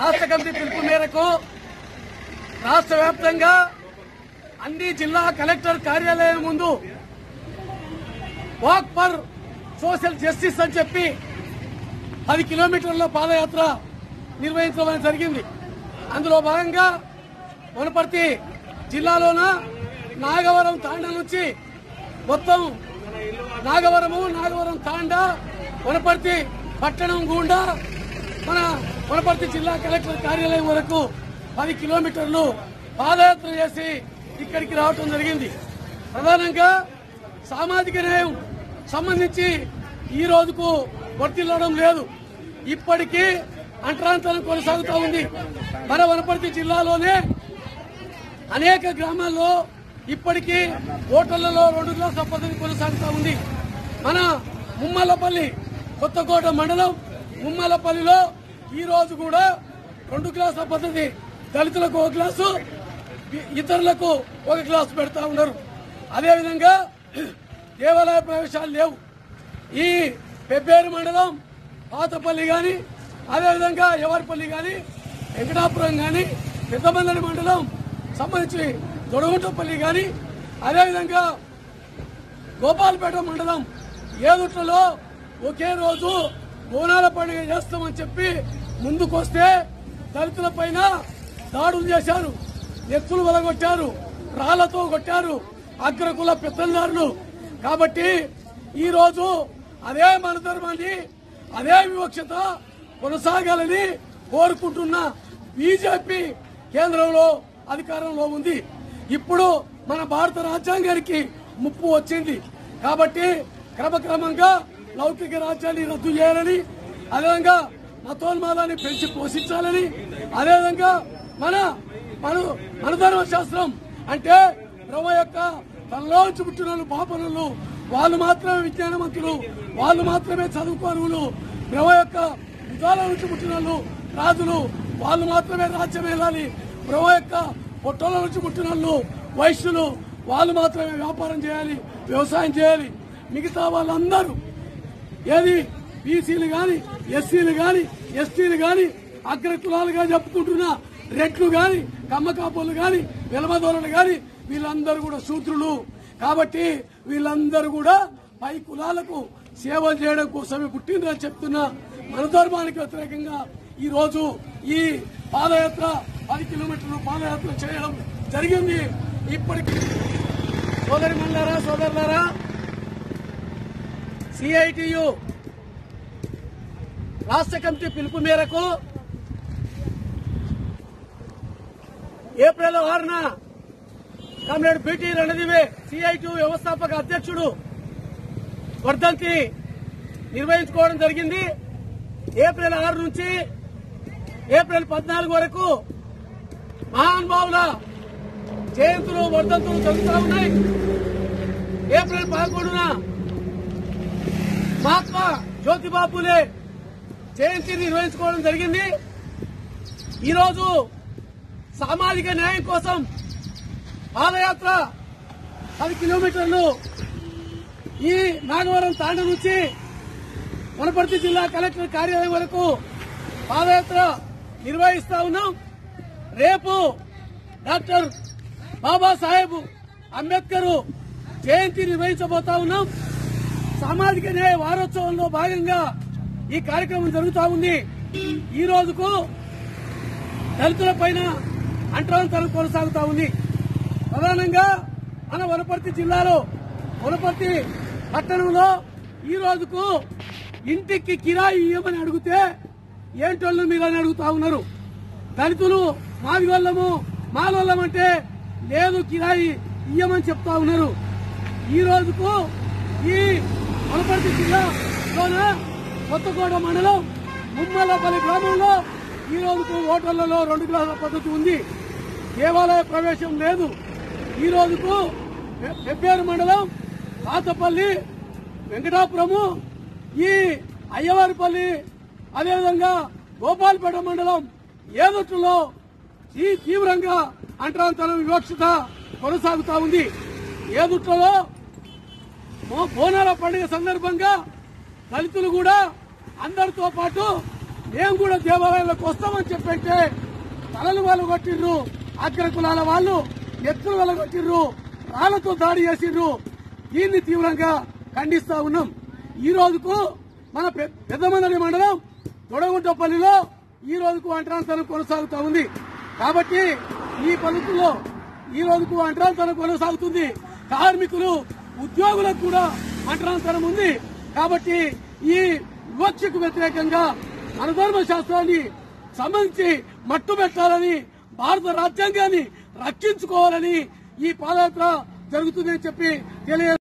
రాష్ట్ర కమిటీ పిలుపు మేరకు రాష్ట్ర వ్యాప్తంగా అన్ని జిల్లా కలెక్టర్ కార్యాలయం ముందు వాక్ ఫర్ సోషల్ జస్టిస్ అని చెప్పి పది కిలోమీటర్ల పాదయాత్ర నిర్వహించడం జరిగింది అందులో భాగంగా వనపర్తి జిల్లాలోన నాగవరం తాండా నుంచి మొత్తం నాగవరము నాగవరం తాండా వనపర్తి పట్టణం గుండా మన వనపర్తి జిల్లా కలెక్టర్ కార్యాలయం వరకు పది కిలోమీటర్లు పాదయాత్ర చేసి ఇక్కడికి రావటం జరిగింది ప్రధానంగా సామాజిక న్యాయం సంబంధించి ఈ రోజుకు వర్తిల్లడం లేదు ఇప్పటికీ అంటరాంతరం కొనసాగుతూ ఉంది మన వనపర్తి జిల్లాలోనే అనేక గ్రామాల్లో ఇప్పటికీ ఓటర్లలో రెండు గ్లాసుల పద్ధతి కొనసాగుతూ ఉంది మన ముమ్మలపల్లి కొత్తకోట మండలం ముమ్మలపల్లిలో ఈ రోజు కూడా రెండు గ్లాసుల పద్ధతి దళితులకు ఒక గ్లాసు ఇ- ఇతరులకు ఒక గ్లాసు పెడతా ఉన్నారు అదేవిధంగా దేవాలయ ప్రవేశాలు లేవు ఈ పెబ్బేరు మండలం పాతపల్లి గాని అదేవిధంగా ఎవరిపల్లి గాని వెంకటాపురం గాని పెద్దమందరి మండలం సంబంధించి దొడగుంటపల్లి గాని అదేవిధంగా గోపాలపేట మండలం ఏదుట్లలో ఒకే రోజు బోనాల పండుగ చేస్తామని చెప్పి ముందుకొస్తే దళితుల పైన దాడులు చేశారు ఎత్తులు వలగొట్టారు రాళ్లతో కొట్టారు అగ్రకుల పెత్తందారులు కాబట్టి ఈ రోజు అదే మనధర్మాన్ని అదే వివక్షత కొనసాగాలని కోరుకుంటున్న బీజేపీ కేంద్రంలో అధికారంలో ఉంది ఇప్పుడు మన భారత రాజ్యాంగానికి ముప్పు వచ్చింది కాబట్టి క్రమక్రమంగా లౌకిక రాజ్యాన్ని రద్దు చేయాలని అదేవిధంగా మతోన్మాదాన్ని పెంచి పోషించాలని అదేవిధంగా మన మన మన ధర్మశాస్త్రం అంటే బ్రహ్మ యొక్క తనలోంచి పుట్టిన వాళ్ళు పాపనులు వాళ్ళు మాత్రమే విజ్ఞానవంతులు వాళ్ళు మాత్రమే చదువుకోనులు బ్రహ్మ యొక్క విధాల నుంచి పుట్టిన వాళ్ళు రాజులు వాళ్ళు మాత్రమే రాజ్యం వెళ్ళాలి బ్రహ్మ యొక్క పొట్టల నుంచి పుట్టిన వాళ్ళు వైశ్యులు వాళ్ళు మాత్రమే వ్యాపారం చేయాలి వ్యవసాయం చేయాలి మిగతా వాళ్ళందరూ ఏది బీసీలు గాని ఎస్సీలు గాని ఎస్టీలు గాని అగ్రకులాలుగా చెప్పుకుంటున్న రెట్లు గాని కమ్మకాపులు గాని వెలమదోరలు గాని వీళ్ళందరూ కూడా శూద్రులు కాబట్టి వీళ్ళందరూ కూడా పై కులాలకు సేవ చేయడం కోసమే పుట్టిందని చెప్తున్న మన ధర్మానికి వ్యతిరేకంగా ఈ రోజు ఈ పాదయాత్ర పది కిలోమీటర్లు పాదయాత్ర చేయడం జరిగింది ఇప్పటికి సోదరి మండలారా సోదరులారా సిఐటియు రాష్ట్ర కమిటీ పిలుపు మేరకు ఏప్రిల్ ఆరున కామ్రేడ్ బీటీ రణదివే సిఐటి వ్యవస్థాపక అధ్యక్షుడు వర్ధంతి నిర్వహించుకోవడం జరిగింది ఏప్రిల్ ఆరు నుంచి ఏప్రిల్ పద్నాలుగు వరకు మహానుభావుల జయంతులు వర్ధంతులు జరుగుతూ ఉన్నాయి ఏప్రిల్ పదకొండున మహాత్మా జ్యోతిబా పూలే జయంతి నిర్వహించుకోవడం జరిగింది ఈరోజు సామాజిక న్యాయం కోసం పాదయాత్ర పది కిలోమీటర్లు ఈ నాగవరం తాండ నుంచి వనపర్తి జిల్లా కలెక్టర్ కార్యాలయం వరకు పాదయాత్ర నిర్వహిస్తా ఉన్నాం రేపు డాక్టర్ బాబాసాహెబ్ అంబేద్కర్ జయంతి నిర్వహించబోతా ఉన్నాం సామాజిక న్యాయ వారోత్సవంలో భాగంగా ఈ కార్యక్రమం జరుగుతా ఉంది ఈ రోజుకు దళితుల పైన అంటరాంతరం కొనసాగుతా ఉంది ప్రధానంగా మన వనపర్తి జిల్లాలో వనపర్తి పట్టణంలో ఈ రోజుకు ఇంటికి కిరాయి ఇవ్వమని అడిగితే ఏంటోళ్ళు మీరు అని అడుగుతా ఉన్నారు దళితులు మాదిగోళ్ళము మాలోళ్ళం అంటే లేదు కిరాయి ఇయ్యమని చెప్తా ఉన్నారు ఈ రోజుకు ఈ వనపర్తి జిల్లాలోన కొత్తకోట మండలం ముమ్మలపల్లి గ్రామంలో ఈ రోజుకు ఓటర్లలో రెండు గ్లాసుల పద్ధతి ఉంది దేవాలయ ప్రవేశం లేదు ఈ రోజుకు పె- పెబ్బేరు మండలం పాతపల్లి వెంకటాపురము ఈ అయ్యవారిపల్లి అదేవిధంగా గోపాల్పేట మండలం ఏదొట్టులో ఈ తీవ్రంగా అంటరాంతరం వివక్షత కొనసాగుతా ఉంది ఏదుట్లలో బో- బోనాల పండుగ సందర్భంగా దళితులు కూడా అందరితో పాటు మేము కూడా దేవాలయాలకు వస్తామని చెప్పంటే తలలు వాళ్ళు కొట్టిర్రు అగ్ర కులాల వాళ్ళు ఎత్తులు వాళ్ళు కొట్టిర్రు రాళ్లతో దాడి చేసిర్రు దీన్ని తీవ్రంగా ఖండిస్తా ఉన్నాం ఈ రోజుకు మన పె- పెద్దమందడి మండలం తొడగుంటపల్లిలో ఈ రోజుకు అంటరాంతనం కొనసాగుతా ఉంది కాబట్టి ఈ పలుకులో ఈ రోజుకు అంటరాంతనం కొనసాగుతుంది కార్మికులు ఉద్యోగులకు కూడా అంటరాంతరం ఉంది కాబట్టి ఈ వివక్షకు వ్యతిరేకంగా మనధర్మ శాస్త్రాన్ని సంబంధించి మట్టు పెట్టాలని భారత రాజ్యాంగాన్ని రక్షించుకోవాలని ఈ పాదయాత్ర జరుగుతుందని చెప్పి తెలియ